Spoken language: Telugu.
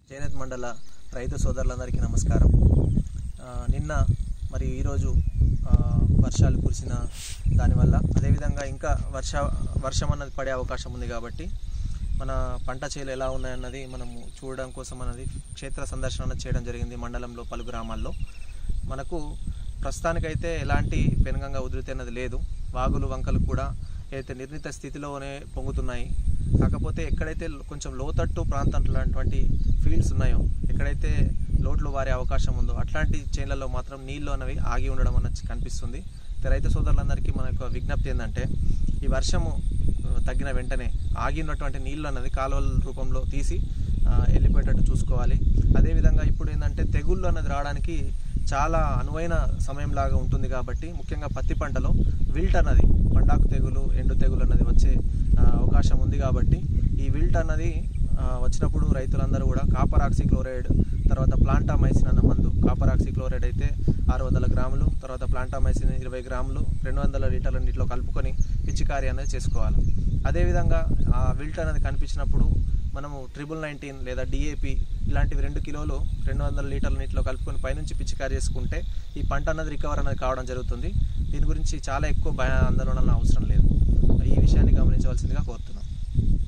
చేనేత్ మండల రైతు సోదరులందరికీ నమస్కారం ఆ, నిన్న మరియు ఈరోజు ఆ, వర్షాలు కురిసిన దానివల్ల అదేవిధంగా ఇంకా వర్ష వర్షం అన్నది పడే అవకాశం ఉంది కాబట్టి మన పంట చేలు ఎలా ఉన్నాయన్నది మనము చూడడం కోసం అన్నది క్షేత్ర సందర్శన అన్నది చేయడం జరిగింది మండలంలో పలు గ్రామాల్లో మనకు ప్రస్తుతానికైతే ఎలాంటి పెనుగంగా ఉధృతి అన్నది లేదు వాగులు వంకలు కూడా అయితే నిర్ణీత స్థితిలోనే పొంగుతున్నాయి కాకపోతే ఎక్కడైతే కొంచెం లోతట్టు ప్రాంతాలటువంటి ఫీల్డ్స్ ఉన్నాయో ఎక్కడైతే లోట్లు వారే అవకాశం ఉందో అట్లాంటి చేన్లలో మాత్రం నీళ్లు అనేవి ఆగి ఉండడం అన్నది కనిపిస్తుంది అయితే రైతు సోదరులందరికీ మన యొక్క విజ్ఞప్తి ఏంటంటే ఈ వర్షము ఆ, తగ్గిన వెంటనే ఆగి ఉన్నటువంటి నీళ్లు అన్నది కాలువల రూపంలో తీసి ఆ, వెళ్ళిపోయేటట్టు చూసుకోవాలి అదేవిధంగా ఇప్పుడు ఏంటంటే తెగుళ్ళు అన్నది రావడానికి చాలా అనువైన సమయం లాగా ఉంటుంది కాబట్టి ముఖ్యంగా పత్తి పంటలో విల్ట్ అన్నది పండాకు తెగులు ఎండు తెగులు అన్నది వచ్చే ఆ, అవకాశం ఉంది కాబట్టి ఈ విల్ట్ అన్నది ఆ, వచ్చినప్పుడు రైతులందరూ కూడా కాపర్ ఆక్సిక్లోరైడ్ తర్వాత ప్లాంటామైసిన్ అన్న మందు కాపర్ ఆక్సిక్లోరైడ్ అయితే ఆరు వందల గ్రాములు తర్వాత ప్లాంటామైసిన్ ఇరవై గ్రాములు రెండు వందల లీటర్ల నీటిలో కలుపుకొని పిచికారీ అనేది చేసుకోవాలి అదేవిధంగా ఆ విల్ట్ అనేది కనిపించినప్పుడు మనము ట్రిపుల్ నైన్టీన్ లేదా డిఏపి ఇలాంటివి రెండు కిలోలు రెండు వందల లీటర్ల నీటిలో కలుపుకొని పైనుంచి పిచికారీ చేసుకుంటే ఈ పంట అన్నది రికవర్ అనేది కావడం జరుగుతుంది దీని గురించి చాలా ఎక్కువ భయ ఆందోళన అవసరం లేదు ఈ విషయాన్ని గమనించవలసిందిగా కోరుతున్నాను